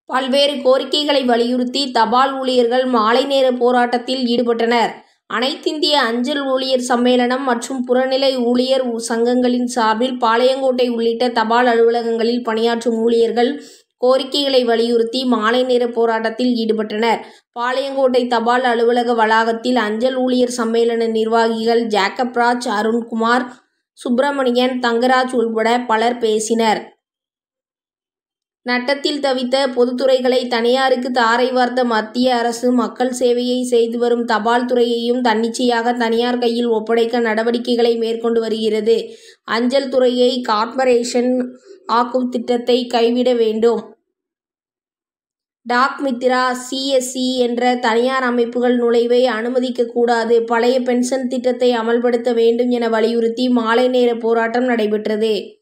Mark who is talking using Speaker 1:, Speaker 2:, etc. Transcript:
Speaker 1: பல்வேறு கோரிக்கைகளை வலியுறுத்தி தபால் ஊழியர்கள் மாலை நேர போராட்டத்தில் ஈடுபட்டனர் அனைத்திந்திய அஞ்சல் ஊழியர் சம்மேளனம் மற்றும் புறநிலை ஊழியர் சங்கங்களின் சார்பில் பாளையங்கோட்டை உள்ளிட்ட தபால் அலுவலகங்களில் பணியாற்றும் ஊழியர்கள் கோரிக்கைகளை வலியுறுத்தி மாலை நேர போராட்டத்தில் ஈடுபட்டனர் பாளையங்கோட்டை தபால் அலுவலக வளாகத்தில் அஞ்சல் ஊழியர் சம்மேளன நிர்வாகிகள் ஜேக்கப்ராஜ் அருண்குமார் சுப்பிரமணியன் தங்கராஜ் உள்பட பலர் பேசினர் நட்டத்தில் தவித்த பொதுத்துறைகளை தனியாருக்கு தாரை வார்த்த மத்திய அரசு மக்கள் சேவையை செய்து வரும் தபால் துறையையும் தன்னிச்சையாக தனியார் கையில் ஒப்படைக்க நடவடிக்கைகளை மேற்கொண்டு வருகிறது அஞ்சல் துறையை கார்ப்பரேஷன் ஆக்கும் திட்டத்தை கைவிட வேண்டும் டாக் மித்ரா சிஎஸ்சி என்ற தனியார் அமைப்புகள் நுழைவை அனுமதிக்க கூடாது பழைய பென்ஷன் திட்டத்தை அமல்படுத்த வேண்டும் என வலியுறுத்தி மாலை நேர போராட்டம் நடைபெற்றது